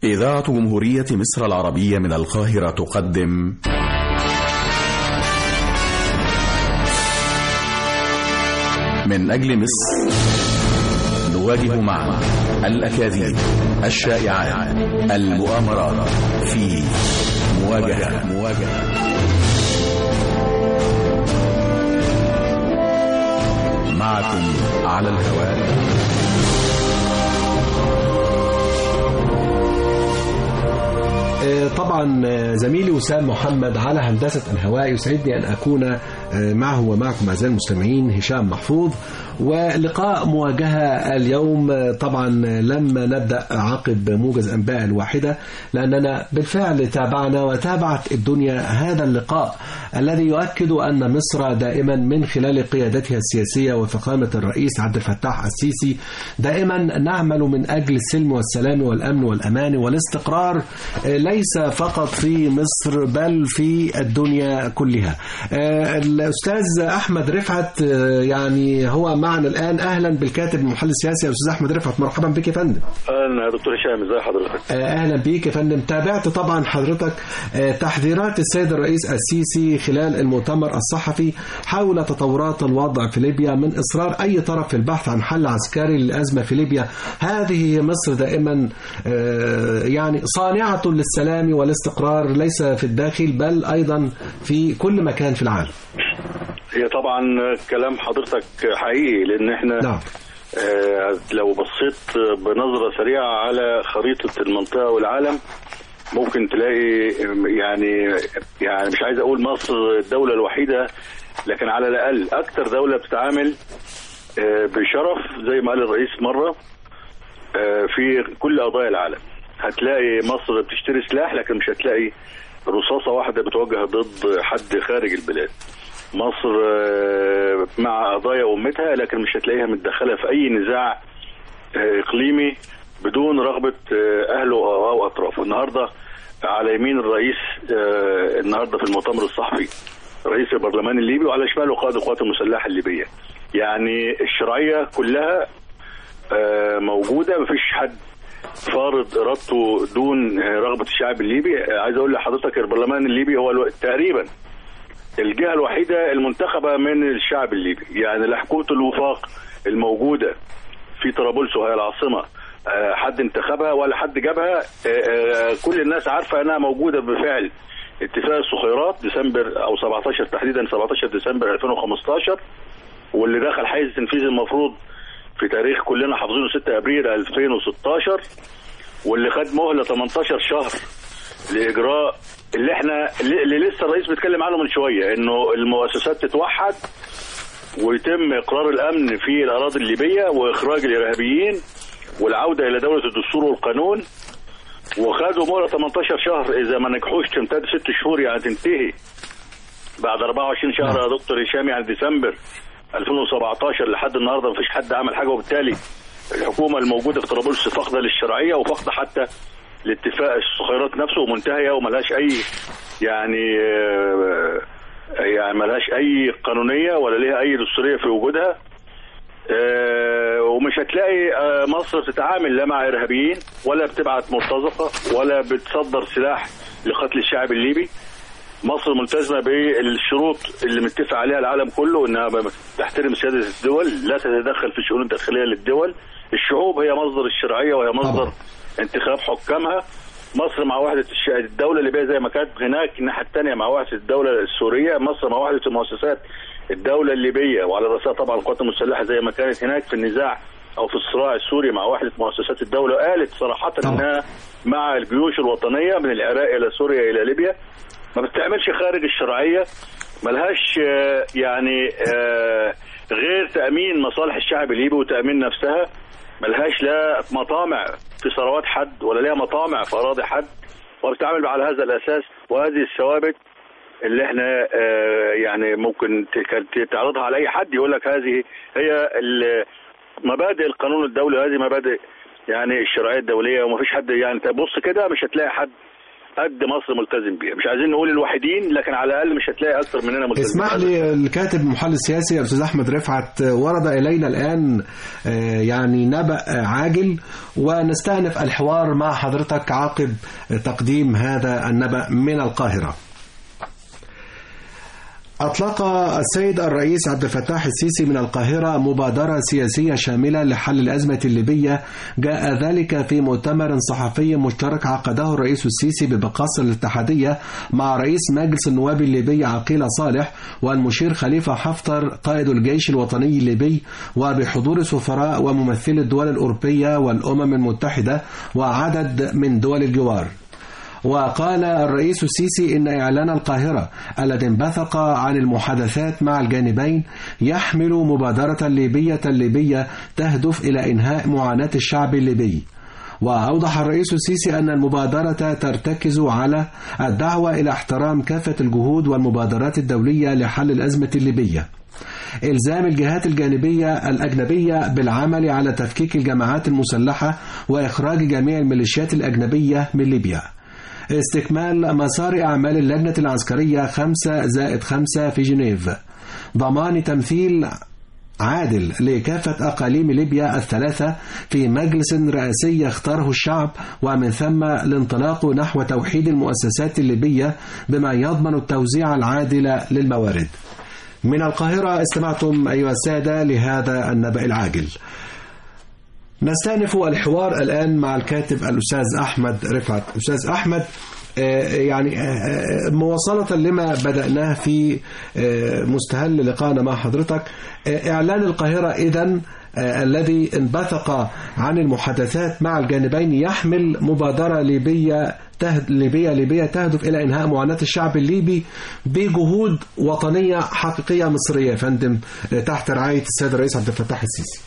إذاعة جمهورية مصر العربية من القاهرة تقدم من أجل مصر نواجه معا الأكاذيب الشائعات المؤامرات في مواجهة مواجهة معكم على الهواء طبعا زميلي وسام محمد على هندسة الهواء يسعدني أن أكون معه ومعكم أعزائي المستمعين هشام محفوظ ولقاء مواجهة اليوم طبعا لما نبدأ عقب موجز أنباء الواحدة لأننا بالفعل تابعنا وتابعت الدنيا هذا اللقاء الذي يؤكد أن مصر دائما من خلال قيادتها السياسية وفخامة الرئيس عبد الفتاح السيسي دائما نعمل من أجل السلم والسلام والأمن والأمان والاستقرار ليس فقط في مصر بل في الدنيا كلها الأستاذ أحمد رفعت يعني هو معنا الآن أهلا بالكاتب المحلل السياسي الأستاذ أحمد رفعت مرحبا بك يا فندم أهلا يا دكتور هشام ازي حضرتك أهلا بيك يا فندم تابعت طبعا حضرتك تحذيرات السيد الرئيس السيسي خلال المؤتمر الصحفي حول تطورات الوضع في ليبيا من إصرار أي طرف في البحث عن حل عسكري للأزمة في ليبيا هذه مصر دائما يعني صانعة للسلام والاستقرار ليس في الداخل بل أيضا في كل مكان في العالم هي طبعا كلام حضرتك حقيقي لان احنا نعم. آه لو بصيت بنظرة سريعة على خريطة المنطقة والعالم ممكن تلاقي يعني يعني مش عايز اقول مصر الدولة الوحيدة لكن على الاقل اكتر دولة بتتعامل آه بشرف زي ما قال الرئيس مرة آه في كل قضايا العالم هتلاقي مصر بتشتري سلاح لكن مش هتلاقي رصاصة واحدة بتوجه ضد حد خارج البلاد مصر مع قضايا امتها لكن مش هتلاقيها متدخله في اي نزاع اقليمي بدون رغبه اهله او اطرافه النهارده على يمين الرئيس النهارده في المؤتمر الصحفي رئيس البرلمان الليبي وعلى شماله قائد القوات المسلحه الليبيه يعني الشرعيه كلها موجوده مفيش حد فارض ارادته دون رغبه الشعب الليبي عايز اقول لحضرتك البرلمان الليبي هو تقريبا الجهه الوحيده المنتخبه من الشعب الليبي يعني لا حكومه الوفاق الموجوده في طرابلس وهي العاصمه حد انتخبها ولا حد جابها كل الناس عارفه انها موجوده بفعل اتفاق الصخيرات ديسمبر او 17 تحديدا 17 ديسمبر 2015 واللي دخل حيز التنفيذ المفروض في تاريخ كلنا حافظينه 6 ابريل 2016 واللي خد مهله 18 شهر لاجراء اللي احنا اللي لسه الرئيس بيتكلم عنه من شويه انه المؤسسات تتوحد ويتم اقرار الامن في الاراضي الليبيه واخراج الارهابيين والعوده الى دوله الدستور والقانون وخدوا مهله 18 شهر اذا ما نجحوش تمتد ست شهور يعني تنتهي بعد 24 شهر يا دكتور هشام يعني ديسمبر 2017 لحد النهارده مفيش حد عمل حاجه وبالتالي الحكومه الموجوده في طرابلس فاقده للشرعيه وفاقده حتى الاتفاق الصخيرات نفسه منتهيه وملهاش اي يعني يعني ملهاش اي قانونيه ولا ليها اي دستوريه في وجودها ومش هتلاقي مصر تتعامل لا مع ارهابيين ولا بتبعت مرتزقه ولا بتصدر سلاح لقتل الشعب الليبي مصر ملتزمه بالشروط اللي متفق عليها العالم كله انها تحترم سياده الدول لا تتدخل في الشؤون الداخليه للدول الشعوب هي مصدر الشرعيه وهي مصدر انتخاب حكامها مصر مع وحدة الدولة الليبية زي ما كانت هناك الناحية الثانية مع وحدة الدولة السورية مصر مع وحدة المؤسسات الدولة الليبية وعلى رأسها طبعا القوات المسلحة زي ما كانت هناك في النزاع أو في الصراع السوري مع وحدة مؤسسات الدولة قالت صراحة إنها مع الجيوش الوطنية من العراق إلى سوريا إلى ليبيا ما بتعملش خارج الشرعية ملهاش يعني غير تأمين مصالح الشعب الليبي وتأمين نفسها ملهاش لا مطامع في ثروات حد ولا ليها مطامع في اراضي حد وبتتعامل على هذا الاساس وهذه الثوابت اللي احنا اه يعني ممكن تعرضها على اي حد يقول لك هذه هي مبادئ القانون الدولي هذه مبادئ يعني الشرعيه الدوليه ومفيش حد يعني تبص كده مش هتلاقي حد قد مصر ملتزم بيها مش عايزين نقول الوحيدين لكن على الاقل مش هتلاقي اكثر مننا ملتزمين اسمح لي الكاتب المحلل السياسي الاستاذ احمد رفعت ورد الينا الان آه، يعني نبأ عاجل ونستأنف الحوار مع حضرتك عقب تقديم هذا النبأ من القاهرة. أطلق السيد الرئيس عبد الفتاح السيسي من القاهرة مبادرة سياسية شاملة لحل الأزمة الليبية جاء ذلك في مؤتمر صحفي مشترك عقده الرئيس السيسي ببقاص الاتحادية مع رئيس مجلس النواب الليبي عقيل صالح والمشير خليفة حفتر قائد الجيش الوطني الليبي وبحضور سفراء وممثلي الدول الأوروبية والأمم المتحدة وعدد من دول الجوار وقال الرئيس السيسي إن إعلان القاهرة الذي انبثق عن المحادثات مع الجانبين يحمل مبادرة ليبية ليبية تهدف إلى إنهاء معاناة الشعب الليبي وأوضح الرئيس السيسي أن المبادرة ترتكز على الدعوة إلى احترام كافة الجهود والمبادرات الدولية لحل الأزمة الليبية إلزام الجهات الجانبية الأجنبية بالعمل على تفكيك الجماعات المسلحة وإخراج جميع الميليشيات الأجنبية من ليبيا استكمال مسار أعمال اللجنة العسكرية خمسة زائد خمسة في جنيف ضمان تمثيل عادل لكافة أقاليم ليبيا الثلاثة في مجلس رئاسي يختاره الشعب ومن ثم الانطلاق نحو توحيد المؤسسات الليبية بما يضمن التوزيع العادل للموارد من القاهرة استمعتم أيها السادة لهذا النبأ العاجل نستأنف الحوار الآن مع الكاتب الأستاذ أحمد رفعت أستاذ أحمد يعني مواصلة لما بدأناه في مستهل لقائنا مع حضرتك إعلان القاهرة إذن الذي انبثق عن المحادثات مع الجانبين يحمل مبادرة ليبية تهد ليبية ليبية تهدف إلى إنهاء معاناة الشعب الليبي بجهود وطنية حقيقية مصرية يا فندم تحت رعاية السيد الرئيس عبد الفتاح السيسي.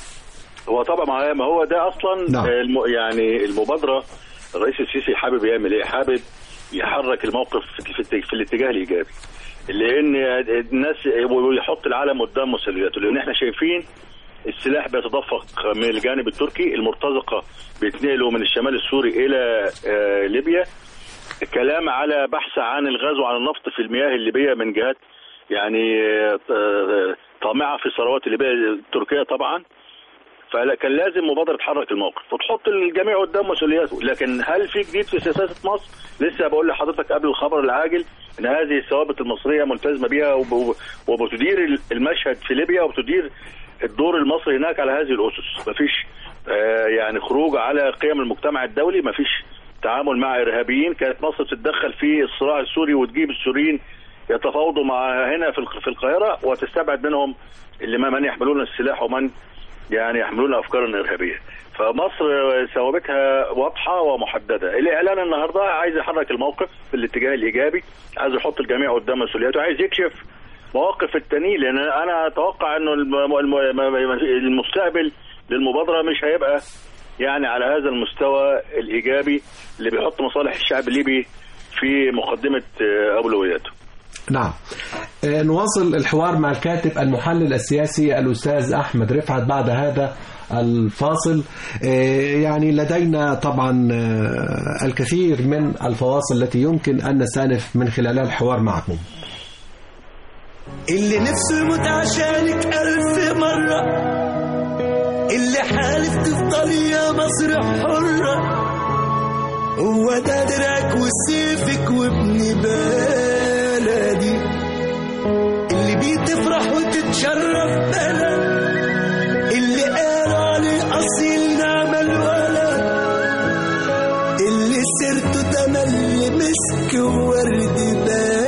هو طبعا ما هو ده اصلا نعم. الم يعني المبادره الرئيس السيسي حابب يعمل ايه؟ حابب يحرك الموقف في, في, في الاتجاه الايجابي لان الناس ويحط العالم قدام مسؤولياته لان احنا شايفين السلاح بيتدفق من الجانب التركي المرتزقه بيتنقلوا من الشمال السوري الى آه، ليبيا الكلام على بحث عن الغاز وعن النفط في المياه الليبيه من جهات يعني آه، آه، طامعه في الثروات الليبيه التركيه طبعا فكان لازم مبادره تحرك الموقف وتحط الجميع قدام مسؤولياته لكن هل في جديد في سياسه مصر لسه بقول لحضرتك قبل الخبر العاجل ان هذه الثوابت المصريه ملتزمه بيها وب- وبتدير المشهد في ليبيا وبتدير الدور المصري هناك على هذه الاسس مفيش آه، يعني خروج على قيم المجتمع الدولي مفيش تعامل مع ارهابيين كانت مصر تتدخل في الصراع السوري وتجيب السوريين يتفاوضوا مع هنا في الق- في القاهره وتستبعد منهم اللي ما- من يحملون السلاح ومن يعني يحملون افكارا ارهابيه فمصر ثوابتها واضحه ومحدده الاعلان النهارده عايز يحرك الموقف في الاتجاه الايجابي عايز يحط الجميع قدام مسؤولياته عايز يكشف مواقف التانيين لان انا اتوقع انه الم- الم- المستقبل للمبادره مش هيبقى يعني على هذا المستوى الايجابي اللي بيحط مصالح الشعب الليبي في مقدمه آه، اولوياته نعم آه، نواصل الحوار مع الكاتب المحلل السياسي الأستاذ أحمد رفعت بعد هذا الفاصل آه، يعني لدينا طبعا آه، الكثير من الفواصل التي يمكن أن نستأنف من خلالها الحوار معكم اللي نفسه يموت عشانك ألف مرة اللي حالف تفضل يا مصر حرة هو ده درعك وسيفك وابن بلدي اللي بيه تفرح وتتشرف بلد اللي قال عليه أصيل نعم الولد اللي سيرته تملي مسك وورد بلدي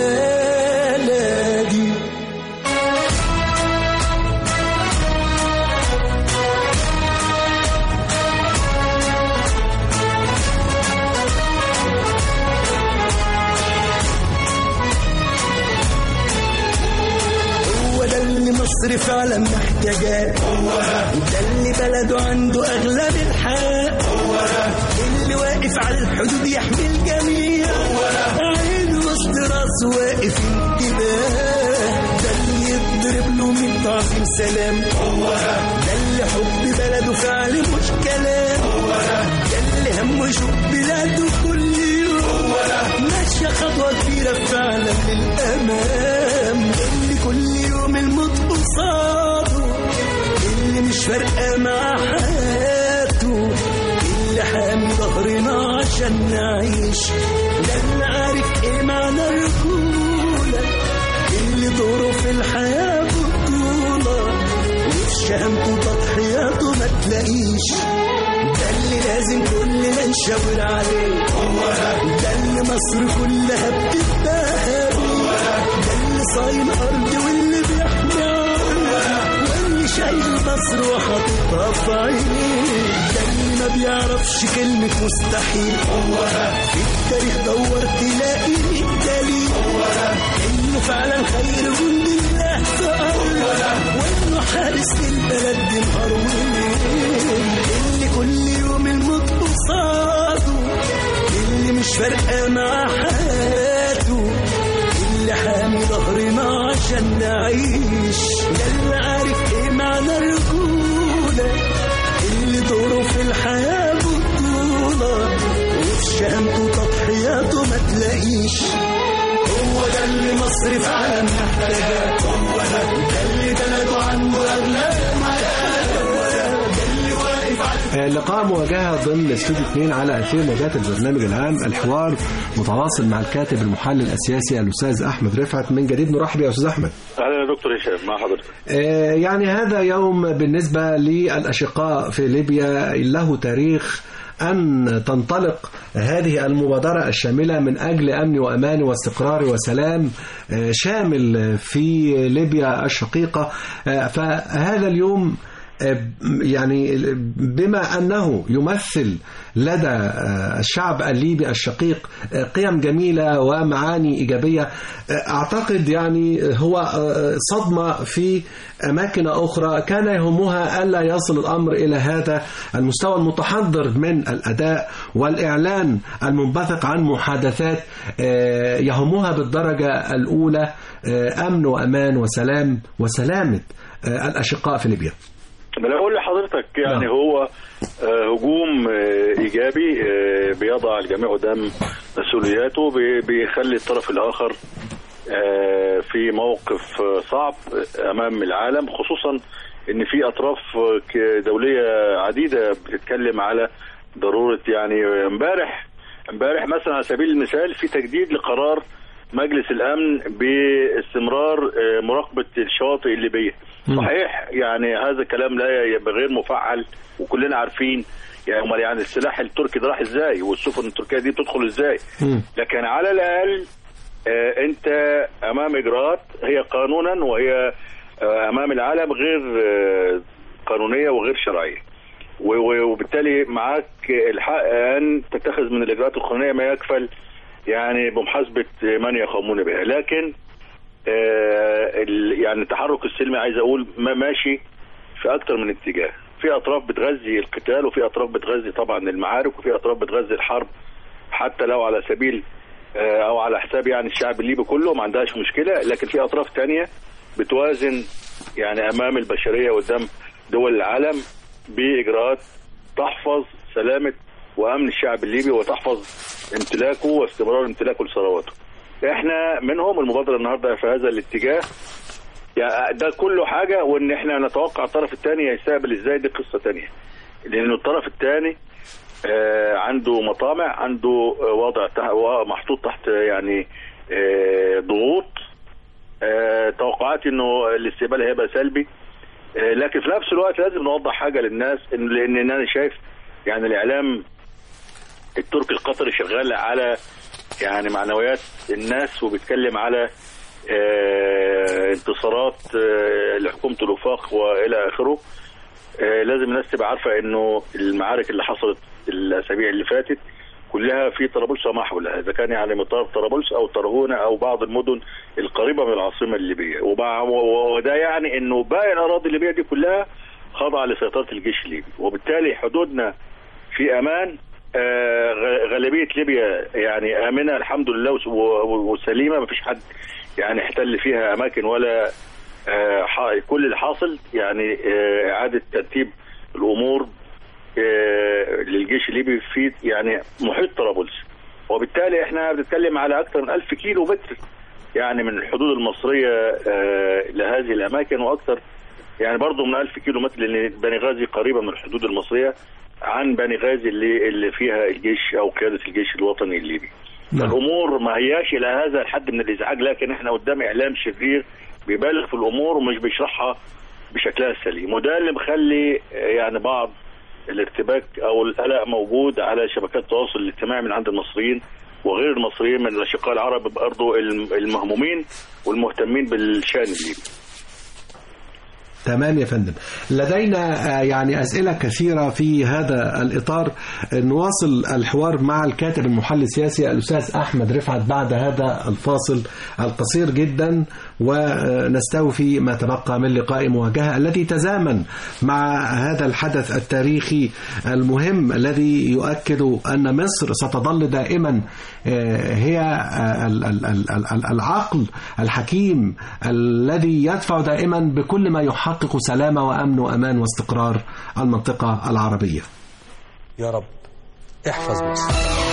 هو ده اللي مصر فعلا محتاجاه وده اللي بلده عنده اغلب الحق اللي واقف على الحدود يحمي الجميع عين وسط راسه واقف انتباه ده اللي يضرب له من تعظيم سلام ده اللي حب بلده فعل مش كلام ده اللي همه يشوف بلاده كل يوم ماشية خطوة كبيرة فعلا للأمام اللي كل يوم الموت قصاده اللي مش فارقة مع حياته اللي حامي ظهرنا عشان نعيش ده اللي عارف ايه معنى الرجولة اللي دوره في الحياة بطولة وفي شهامته تضحياته ما تلاقيش ده اللي لازم كلنا نشاور عليه ده اللي مصر كلها بتتباهى بيه. ده اللي صاين ارض واللي بيحمي عرض واللي شايل مصر وحاططها في عينيه ده اللي ما بيعرفش كلمة مستحيل في التاريخ دور تلاقي ليه دليل انه فعلا خير جند الله في ارض وانه حارس للبلد دي نهار وليل اللي كل يوم الموت قصاده اللي مش فارقه مع حياته اللي حامي ظهرنا عشان نعيش ده اللي عارف ايه معنى الرجوله اللي دوره في الحياه بطوله وفي شهامته تضحياته ما تلاقيش هو ده اللي مصر فعلا محتاجاه هو ده ده اللي بلده عنده اغلب آه، لقاء مواجهة ضمن استوديو 2 على أثير موجات البرنامج العام الحوار متواصل مع الكاتب المحلل السياسي الأستاذ أحمد رفعت من جديد نرحب يا أستاذ أحمد اهلا يا دكتور هشام مع حضرتك آه، يعني هذا يوم بالنسبة للأشقاء في ليبيا له تاريخ أن تنطلق هذه المبادرة الشاملة من أجل أمن وأمان واستقرار وسلام آه، شامل في ليبيا الشقيقة آه، فهذا اليوم آه، يعني بما أنه يمثل لدى آه، الشعب الليبي الشقيق آه، قيم جميلة ومعاني إيجابية آه، أعتقد يعني هو آه، صدمة في أماكن أخرى كان يهمها ألا يصل الأمر إلى هذا المستوى المتحضر من الأداء والإعلان المنبثق عن محادثات آه، يهمها بالدرجة الأولى آه، أمن وأمان وسلام وسلامة آه، الأشقاء في ليبيا ما انا اقول لحضرتك يعني نعم. هو آه، هجوم آه، ايجابي آه، بيضع الجميع قدام مسؤولياته بي- بيخلي الطرف الاخر آه، في موقف آه، صعب امام العالم خصوصا ان في اطراف آه، ك- دوليه عديده بتتكلم على ضروره يعني امبارح امبارح مثلا على سبيل المثال في تجديد لقرار مجلس الامن باستمرار آه، مراقبه الشواطئ الليبيه مم. صحيح يعني هذا الكلام لا يبقى غير مفعل وكلنا عارفين يعني امال يعني السلاح التركي ده راح ازاي والسفن التركيه دي تدخل ازاي مم. لكن على الاقل آه، انت امام اجراءات هي قانونا وهي آه، امام العالم غير آه، قانونيه وغير شرعيه و- و- وبالتالي معاك الحق ان تتخذ من الاجراءات القانونيه ما يكفل يعني بمحاسبه من يقومون بها لكن آه، ال- يعني التحرك السلمي عايز اقول ما ماشي في اكتر من اتجاه في اطراف بتغذي القتال وفي اطراف بتغذي طبعا المعارك وفي اطراف بتغذي الحرب حتى لو على سبيل آه، او على حساب يعني الشعب الليبي كله ما عندهاش مشكله لكن في اطراف تانية بتوازن يعني امام البشريه قدام دول العالم باجراءات تحفظ سلامه وامن الشعب الليبي وتحفظ امتلاكه واستمرار امتلاكه لثرواته. احنا منهم المبادره النهارده في هذا الاتجاه يعني ده كله حاجه وان احنا نتوقع الطرف الثاني يستقبل ازاي دي قصه ثانيه. لان الطرف الثاني آه، عنده مطامع عنده آه، وضع تح- و- محطوط تحت يعني آه، ضغوط آه، توقعاتي انه الاستقبال هيبقى سلبي آه، لكن في نفس الوقت لازم نوضح حاجه للناس إن لان انا شايف يعني الاعلام التركي القطري شغال على يعني معنويات الناس وبيتكلم على آه، انتصارات آه، لحكومه الوفاق والى اخره آه، لازم الناس تبقى عارفه انه المعارك اللي حصلت الاسابيع اللي فاتت كلها في طرابلس وما حولها اذا كان يعني مطار طرابلس او طرهونه او بعض المدن القريبه من العاصمه الليبيه وبع- و- وده يعني انه باقي الاراضي الليبيه دي كلها خاضعه لسيطره الجيش الليبي وبالتالي حدودنا في امان آه، غ- غالبيه ليبيا يعني امنه الحمد لله وس- و- وسليمه ما فيش حد يعني احتل فيها اماكن ولا آه، ح- كل اللي حاصل يعني آه، اعاده ترتيب الامور آه، للجيش الليبي في يعني محيط طرابلس وبالتالي احنا بنتكلم على اكثر من 1000 كيلو متر يعني من الحدود المصريه آه، لهذه الاماكن واكثر يعني برضه من 1000 كيلو متر لان بني غازي قريبه من الحدود المصريه عن بني غازي اللي اللي فيها الجيش او قياده الجيش الوطني الليبي. نعم. الامور ما هياش الى هذا الحد من الازعاج لكن احنا قدام اعلام شرير بيبالغ في الامور ومش بيشرحها بشكلها السليم وده اللي مخلي آه، يعني بعض الارتباك او القلق موجود على شبكات التواصل الاجتماعي من عند المصريين وغير المصريين من الاشقاء العرب برضه الم- المهمومين والمهتمين بالشان الليبي. تمام يا فندم لدينا آه، يعني أسئلة كثيرة في هذا الإطار نواصل الحوار مع الكاتب المحلل السياسي الأستاذ أحمد رفعت بعد هذا الفاصل القصير جدا ونستوفي ما تبقى من لقاء مواجهة التي تزامن مع هذا الحدث التاريخي المهم الذي يؤكد أن مصر ستظل دائما آه، هي آه، ال- ال- ال- ال- العقل الحكيم الذي يدفع دائما بكل ما يحقق سلامة وأمن وأمان واستقرار المنطقة العربية يا رب احفظ مصر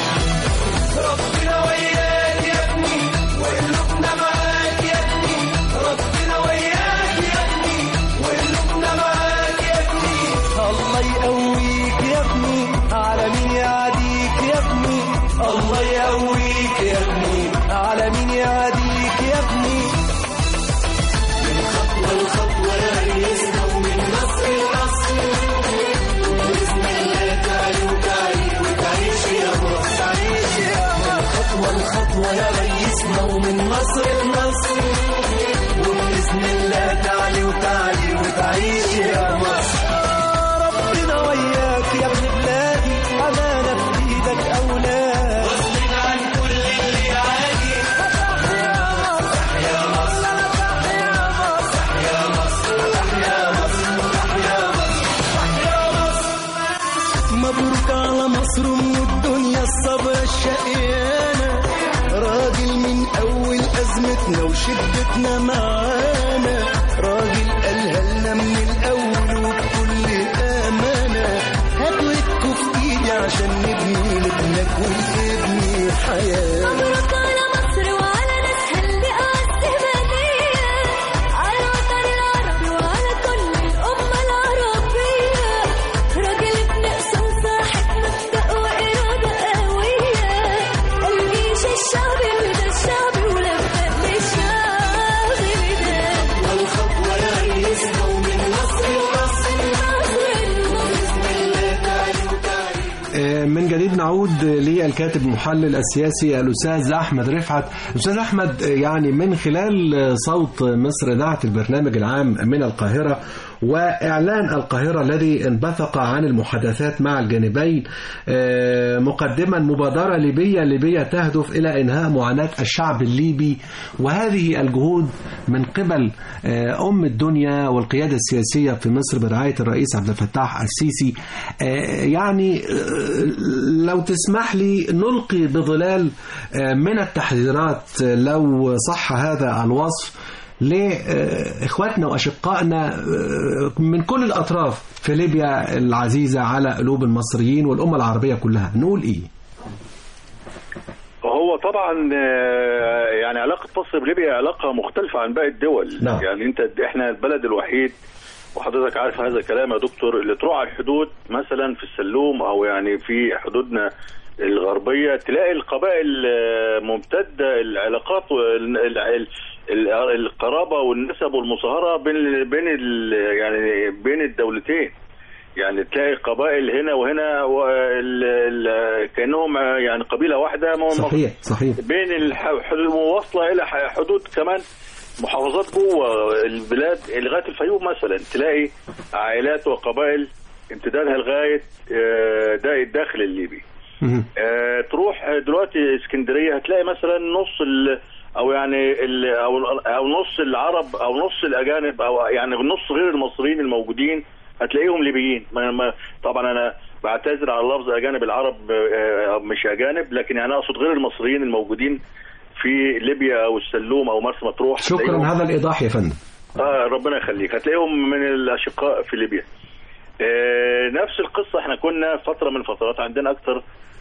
ربنا وياك يا ابني وقلوبنا معاك يا ابني ربنا وياك يا ابني وقلوبنا معاك يا ابني الله يقويك يا ابني على مين يعاديك يا ابني الله يقويك يا ابني على مين يعاديك يا ابني من خطوة لخطوة ريسنا ومن نصر لنصر بإذن الله تعالي وتعالي وتعيش يا مصر تعيش يا مصر خطوة لخطوة يا ريسنا ومن نصر لنصر وبإذن الله تعالي وتعالي وتعيش يا مصر ربنا وياك يا ابن بلادي أمانة في إيدك أولاد واصلك عن كل اللي عادي يا مصر يا مصر يا مصر يا مصر يا مصر يا مصر يا مصر مبروك على مصر ام الدنيا الصبر الشقيانة راجل من أول أزمتنا وشدتنا معانا راجل قالها لنا من الأول وبكل أمانة هاتوا ايدكوا في إيدي عشان نبني لابنك والابن حياة مبروك على مصر وعلى ناسها اللي أعز هدية على الوطن العربي وعلى كل الأمة العربية راجل ابن أصول صاحب مبدأ وإرادة قوية الجيش الشعبي وده الشعبي ولبى للشعب ده والخطوة يا ريسنا ومن نصر لنصر بإذن الله تعالي وتعالي من جديد نعود للكاتب المحلل السياسي الأستاذ أحمد رفعت أستاذ أحمد يعني من خلال صوت مصر إذاعة البرنامج العام من القاهرة وإعلان القاهرة الذي انبثق عن المحادثات مع الجانبين آه، مقدما مبادرة ليبية ليبية تهدف إلى إنهاء معاناة الشعب الليبي وهذه الجهود من قبل آه، أم الدنيا والقيادة السياسية في مصر برعاية الرئيس عبد الفتاح السيسي آه، يعني آه، لو تسمح لي نلقي بظلال آه، من التحذيرات آه، لو صح هذا الوصف لإخواتنا وأشقائنا آه، من كل الأطراف في ليبيا العزيزة على قلوب المصريين والأمة العربية كلها نقول إيه؟ هو طبعا آه، يعني علاقه مصر بليبيا علاقه مختلفه عن باقي الدول نعم. يعني انت احنا البلد الوحيد وحضرتك عارف هذا الكلام يا دكتور اللي تروح على الحدود مثلا في السلوم او يعني في حدودنا الغربيه تلاقي القبائل آه، ممتده العلاقات وال- ال- ال- ال- القرابه والنسب والمصاهره بين بين ال- يعني بين الدولتين يعني تلاقي قبائل هنا وهنا وال- ال- كانهم يعني قبيله واحده م- صحيح صحيح بين الحدود واصله الى ح- حدود كمان محافظات جوه البلاد لغايه الفيوم مثلا تلاقي عائلات وقبائل امتدادها لغايه آه، دا- الداخل الليبي مهم. آه، تروح دلوقتي اسكندريه هتلاقي مثلا نص ال او يعني ال او او نص العرب او نص الاجانب او يعني النص غير المصريين الموجودين هتلاقيهم ليبيين ما ما طبعا انا بعتذر على لفظ اجانب العرب آه، مش اجانب لكن يعني اقصد غير المصريين الموجودين في ليبيا او السلوم او مرسى مطروح شكرا هتلاقيهم- هذا الإيضاح يا فندم اه ربنا يخليك هتلاقيهم من الاشقاء في ليبيا آه نفس القصه احنا كنا فتره من الفترات عندنا اكثر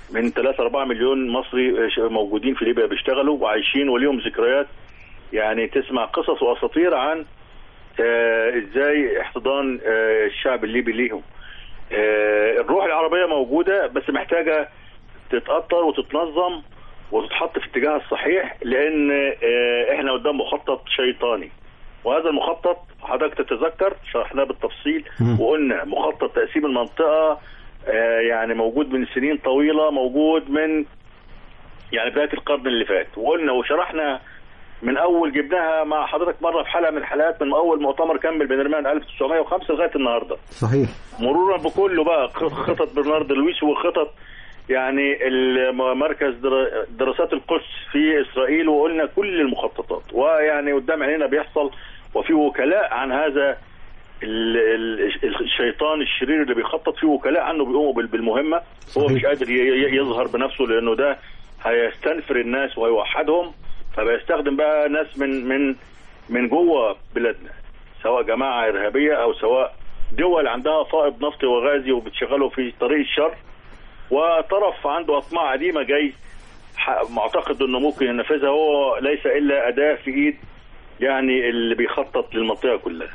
من 3 4 مليون مصري ش- موجودين في ليبيا بيشتغلوا وعايشين وليهم ذكريات يعني تسمع قصص واساطير عن آه، ازاي احتضان آه، الشعب الليبي ليهم آه، الروح العربيه موجوده بس محتاجه تتاطر وتتنظم وتتحط في اتجاهها الصحيح لان آه، احنا قدام مخطط شيطاني وهذا المخطط حضرتك تتذكر شرحناه بالتفصيل مم. وقلنا مخطط تقسيم المنطقه آه، يعني موجود من سنين طويله موجود من يعني بدايه القرن اللي فات وقلنا وشرحنا من اول جبناها مع حضرتك مره في حلقه من الحلقات من اول مؤتمر كمل بين رمان 1905 لغايه النهارده صحيح مرورا بكله بقى خ- خطط برنارد لويس وخطط يعني الم- مركز در- دراسات القدس في اسرائيل وقلنا كل المخططات ويعني قدام عينينا بيحصل وفي وكلاء عن هذا ال- ال- الشيطان الشرير اللي بيخطط فيه وكلاء عنه بيقوموا بال- بالمهمه هو صحيح. مش قادر ي- ي- يظهر بنفسه لانه ده هيستنفر الناس وهيوحدهم فبيستخدم بقى ناس من من من جوه بلادنا سواء جماعه ارهابيه او سواء دول عندها فائض نفطي وغازي وبتشغله في طريق الشر وطرف عنده اطماع قديمه جاي ح- معتقد انه ممكن ينفذها هو ليس الا اداه في ايد يعني اللي بيخطط للمنطقه كلها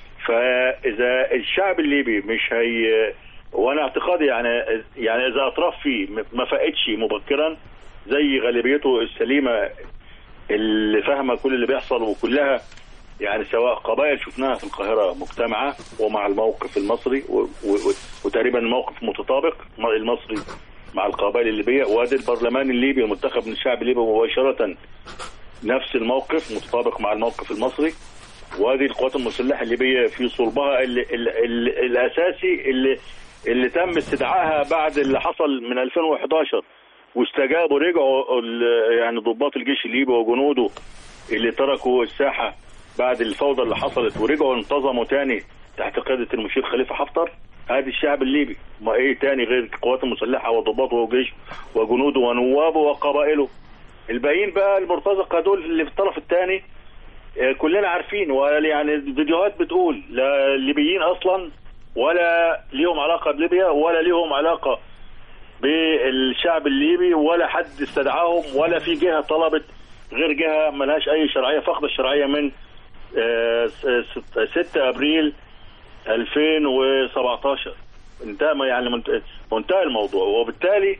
فاذا الشعب الليبي مش هي وانا اعتقادي يعني يعني اذا اطراف فيه ما فاقتش مبكرا زي غالبيته السليمه اللي فاهمه كل اللي بيحصل وكلها يعني سواء قبائل شفناها في القاهره مجتمعه ومع الموقف المصري و- و- وتقريبا الموقف متطابق المصري مع القبائل الليبيه وادي البرلمان الليبي المنتخب من الشعب الليبي مباشره نفس الموقف متطابق مع الموقف المصري وهذه القوات المسلحه الليبيه في صلبها اللي اللي اللي الاساسي اللي اللي تم استدعائها بعد اللي حصل من 2011 واستجابوا رجعوا ال- يعني ضباط الجيش الليبي وجنوده اللي تركوا الساحه بعد الفوضى اللي حصلت ورجعوا انتظموا تاني تحت قياده المشير خليفه حفتر هذه الشعب الليبي ما ايه تاني غير القوات المسلحه وضباطه وجيشه وجنوده ونوابه وقبائله الباقيين بقى المرتزقه دول اللي في الطرف الثاني كلنا عارفين ويعني الفيديوهات بتقول لا الليبيين اصلا ولا ليهم علاقه بليبيا ولا ليهم علاقه بالشعب الليبي ولا حد استدعاهم ولا في جهه طلبت غير جهه ملهاش اي شرعيه فقد الشرعيه من آه، س- 6 ابريل 2017 انتهى ما يعني منت- منتهى الموضوع وبالتالي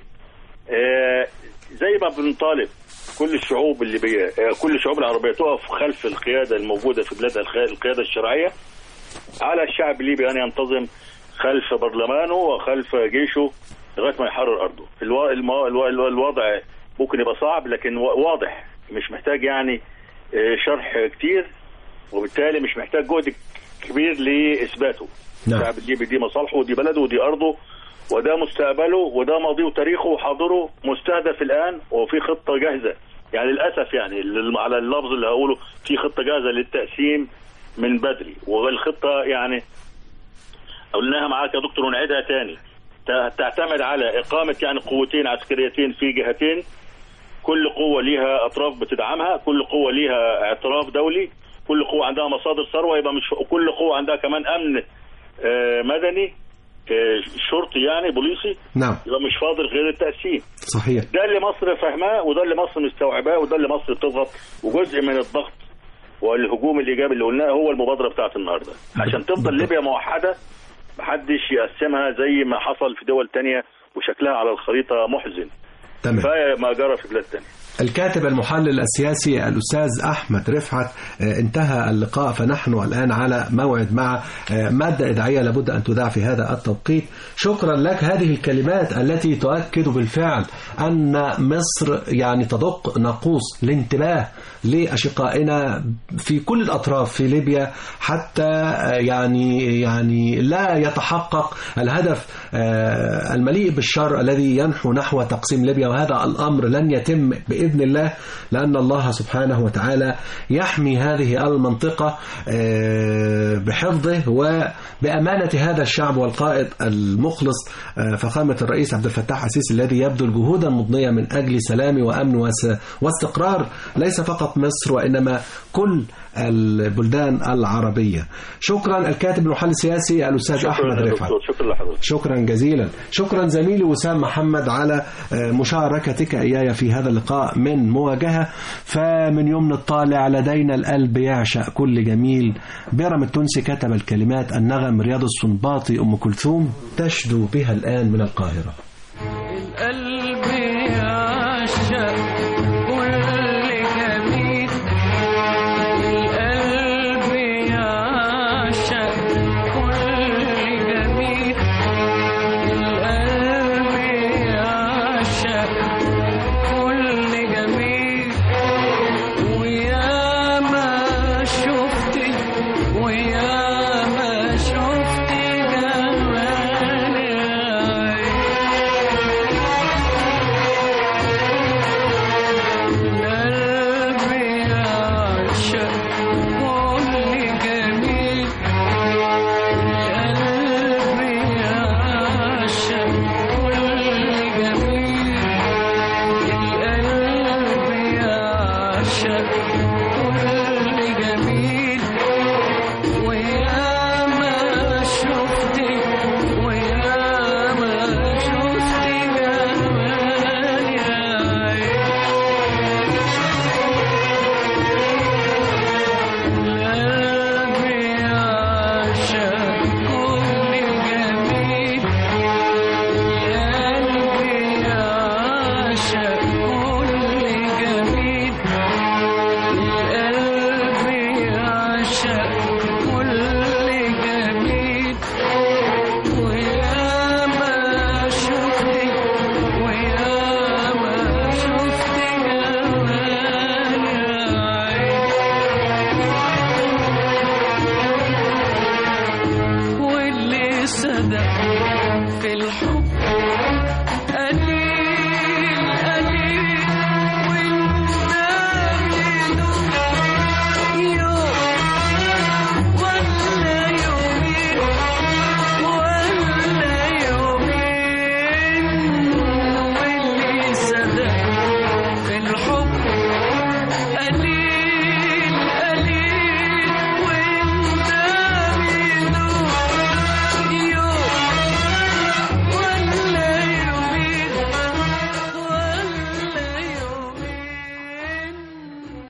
آه، زي ما بنطالب كل الشعوب الليبيه آه، كل الشعوب العربيه تقف خلف القياده الموجوده في بلادها الخ- القياده الشرعيه على الشعب الليبي ان ينتظم خلف برلمانه وخلف جيشه لغايه ما يحرر ارضه الو... المو... الو... الو... الوضع ممكن يبقى صعب لكن و- واضح مش محتاج يعني آه، شرح كتير وبالتالي مش محتاج جهد كبير لاثباته نعم. الشعب الليبي دي مصالحه ودي بلده ودي ارضه وده مستقبله وده ماضيه وتاريخه وحاضره مستهدف الان وفي خطه جاهزه يعني للاسف يعني لل- على اللفظ اللي هقوله في خطه جاهزه للتقسيم من بدري والخطه يعني قلناها معاك يا دكتور ونعيدها تاني ت- تعتمد على اقامه يعني قوتين عسكريتين في جهتين كل قوه ليها اطراف بتدعمها كل قوه ليها اعتراف دولي كل قوه عندها مصادر ثروه يبقى مش كل قوه عندها كمان امن آه، مدني آه، شرطي يعني بوليسي نعم يبقى مش فاضل غير التقسيم صحيح ده اللي مصر فاهماه وده اللي مصر مستوعباه وده اللي مصر بتضغط وجزء من الضغط والهجوم الايجابي اللي قلناه هو المبادره بتاعت النهارده عشان تفضل ليبيا موحده محدش يقسمها زي ما حصل في دول تانية وشكلها على الخريطه محزن تمام كفايه ما جرى في بلاد تانية الكاتب المحلل السياسي الأستاذ أحمد رفعت آه، انتهى اللقاء فنحن الآن على موعد مع آه، مادة إذاعية لابد أن تذاع في هذا التوقيت شكرا لك هذه الكلمات التي تؤكد بالفعل أن مصر يعني تدق ناقوس الانتباه لأشقائنا في كل الأطراف في ليبيا حتى آه، يعني يعني لا يتحقق الهدف آه، المليء بالشر الذي ينحو نحو تقسيم ليبيا وهذا الأمر لن يتم بإذن الله لأن الله سبحانه وتعالى يحمي هذه المنطقة آه، بحفظه وبأمانة هذا الشعب والقائد المخلص آه، فخامة الرئيس عبد الفتاح السيسي الذي يبذل جهودا مضنية من أجل سلام وأمن وس- واستقرار ليس فقط مصر وإنما كل البلدان العربية شكرا الكاتب المحلل السياسي الأستاذ أحمد شكرا يا رفعت دكتور شكرا لحضرتك شكرا جزيلا شكرا زميلي وسام محمد على آه، مشاركتك إياي في هذا اللقاء من مواجهة فمن يوم الطالع لدينا القلب يعشق كل جميل بيرم التونسي كتب الكلمات النغم رياض السنباطي أم كلثوم تشدو بها الآن من القاهرة